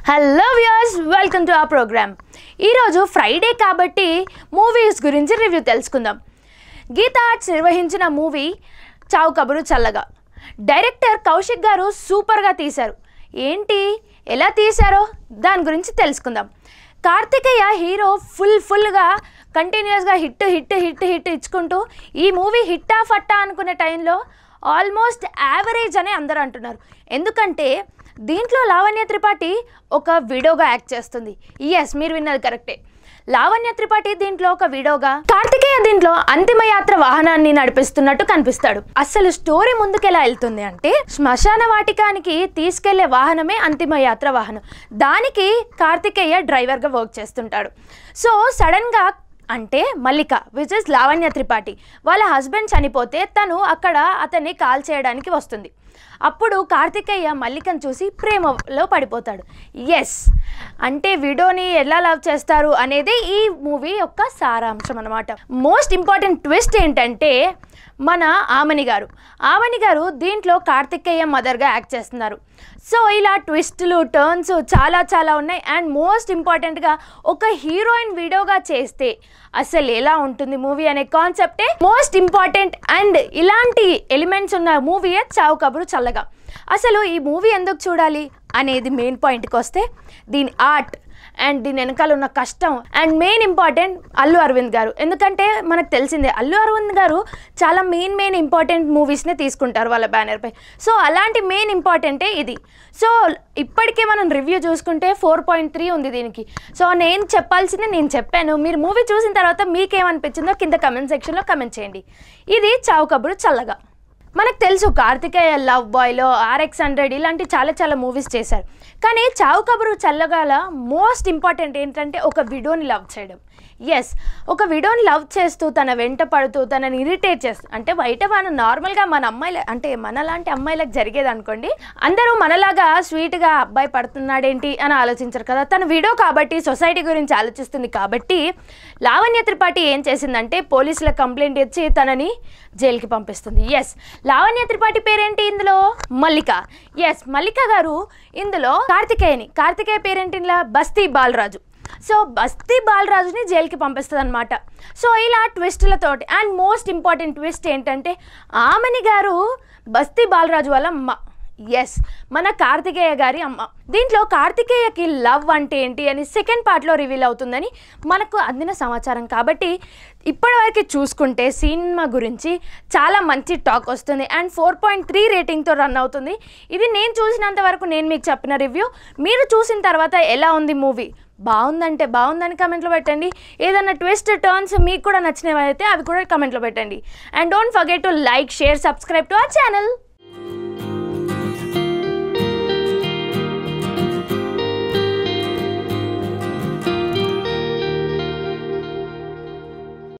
hello viewers welcome to a programme ఈరోజు Friday కాబట్టి movies గురించి రివ్యూ తెలుసుకుందాం గీతా ఆర్ట్స్ నిర్వహించిన మూవీ చావు కబురు చల్లగా డైరెక్టర్ కౌశిక్ గారు సూపర్గా తీశారు ఏంటి ఎలా తీశారో దాని గురించి తెలుసుకుందాం కార్తికేయ హీరో ఫుల్ ఫుల్గా కంటిన్యూస్గా హిట్ హిట్ హిట్ హిట్ ఇచ్చుకుంటూ ఈ మూవీ హిట్టా ఫట్టా అనుకునే టైంలో ఆల్మోస్ట్ యావరేజ్ అని అందరూ అంటున్నారు ఎందుకంటే దీంట్లో లావణ్య త్రిపాఠి ఒక విడోగా యాక్ట్ చేస్తుంది ఎస్ మీరు విన్నది కరెక్టే లావణ్య త్రిపాఠి దీంట్లో ఒక విడోగా కార్తికేయ దీంట్లో అంతిమ యాత్ర వాహనాన్ని నడిపిస్తున్నట్టు కనిపిస్తాడు అసలు స్టోరీ ముందుకెలా వెళ్తుంది అంటే శ్మశాన వాటికానికి తీసుకెళ్లే వాహనమే అంతిమ యాత్ర వాహనం దానికి కార్తికేయ డ్రైవర్గా వర్క్ చేస్తుంటాడు సో సడన్గా అంటే మల్లిక విచ్ ఇస్ లావణ్య త్రిపాఠి వాళ్ళ హస్బెండ్ చనిపోతే తను అక్కడ అతన్ని కాల్ చేయడానికి వస్తుంది అప్పుడు కార్తికేయ మల్లికను చూసి ప్రేమలో పడిపోతాడు ఎస్ అంటే విడోని ఎలా లవ్ చేస్తారు అనేది ఈ మూవీ యొక్క సారాంశం అనమాట మోస్ట్ ఇంపార్టెంట్ ట్విస్ట్ ఏంటంటే మన ఆమని గారు ఆమని గారు దీంట్లో కార్తికేయ మదర్గా యాక్ట్ చేస్తున్నారు సో ఇలా ట్విస్టులు టర్న్స్ చాలా చాలా ఉన్నాయి అండ్ మోస్ట్ ఇంపార్టెంట్గా ఒక హీరోయిన్ వీడియోగా చేస్తే అసలు ఎలా ఉంటుంది మూవీ అనే కాన్సెప్టే మోస్ట్ ఇంపార్టెంట్ అండ్ ఇలాంటి ఎలిమెంట్స్ ఉన్న మూవీయే చావు కబురు చల్లగా అసలు ఈ మూవీ ఎందుకు చూడాలి అనేది మెయిన్ పాయింట్కి వస్తే దీని ఆర్ట్ అండ్ దీని వెనకాల ఉన్న కష్టం and main important Allu Aravind గారు ఎందుకంటే మనకు తెలిసిందే అల్లు అరవింద్ గారు చాలా మెయిన్ మెయిన్ ఇంపార్టెంట్ మూవీస్ని తీసుకుంటారు వాళ్ళ బ్యానర్పై సో అలాంటి మెయిన్ ఇంపార్టెంటే ఇది సో ఇప్పటికే మనం రివ్యూ చూసుకుంటే ఫోర్ పాయింట్ త్రీ ఉంది దీనికి సో నేను చెప్పాల్సింది నేను చెప్పాను మీరు మూవీ చూసిన తర్వాత మీకేమనిపించిందో కింద కమెంట్ సెక్షన్లో కమెంట్ చేయండి ఇది చావు కబురు చల్లగా మనకు తెలుసు కార్తికేయ లవ్ బాయ్లో ఆర్ఎక్స్ హండ్రెడ్ ఇలాంటి చాలా చాలా మూవీస్ చేశారు కానీ చావు కబురు చల్లగాల మోస్ట్ ఇంపార్టెంట్ ఏంటంటే ఒక విడోని లవ్ చేయడం ఎస్ ఒక విడోని లవ్ చేస్తూ తన వెంట పడుతూ తనని ఇరిటేట్ చేస్తూ అంటే బయట మనం నార్మల్గా మన అమ్మాయిల అంటే మనలాంటి అమ్మాయిలకు జరిగేది అనుకోండి అందరూ మనలాగా స్వీట్గా అబ్బాయి పడుతున్నాడేంటి అని ఆలోచించరు కదా తను విడో కాబట్టి సొసైటీ గురించి ఆలోచిస్తుంది కాబట్టి లావణ్య త్రిపాఠి ఏం చేసిందంటే పోలీసులకు కంప్లైంట్ ఇచ్చి తనని జైలుకి పంపిస్తుంది ఎస్ లావణ్య త్రిపాఠి పేరేంటి ఇందులో మల్లిక ఎస్ మల్లిక గారు ఇందులో కార్తికేయని కార్తికేయ పేరేంటి ఇందులో బస్తీ బాలరాజు సో బస్తీ బాలరాజుని జైలుకి పంపిస్తుంది అనమాట సో ఇలా ట్విస్టులతోటి అండ్ మోస్ట్ ఇంపార్టెంట్ ట్విస్ట్ ఏంటంటే ఆమెని గారు బస్తీ బాలరాజు వాళ్ళ అమ్మ ఎస్ మన కార్తికేయ గారి అమ్మ దీంట్లో కార్తికేయకి లవ్ అంటే ఏంటి అని సెకండ్ పార్ట్లో రివీల్ అవుతుందని మనకు అందిన సమాచారం కాబట్టి ఇప్పటివరకు చూసుకుంటే సినిమా గురించి చాలా మంచి టాక్ వస్తుంది అండ్ ఫోర్ పాయింట్ త్రీ రేటింగ్తో రన్ అవుతుంది ఇది నేను చూసినంత వరకు నేను మీకు చెప్పిన రివ్యూ మీరు చూసిన తర్వాత ఎలా ఉంది మూవీ బాగుందంటే బాగుందని కమెంట్లో పెట్టండి ఏదైనా ట్విస్ట్ టర్న్స్ మీకు కూడా నచ్చినవి అయితే అవి కూడా కమెంట్లో పెట్టండి and don't forget to like share subscribe to our channel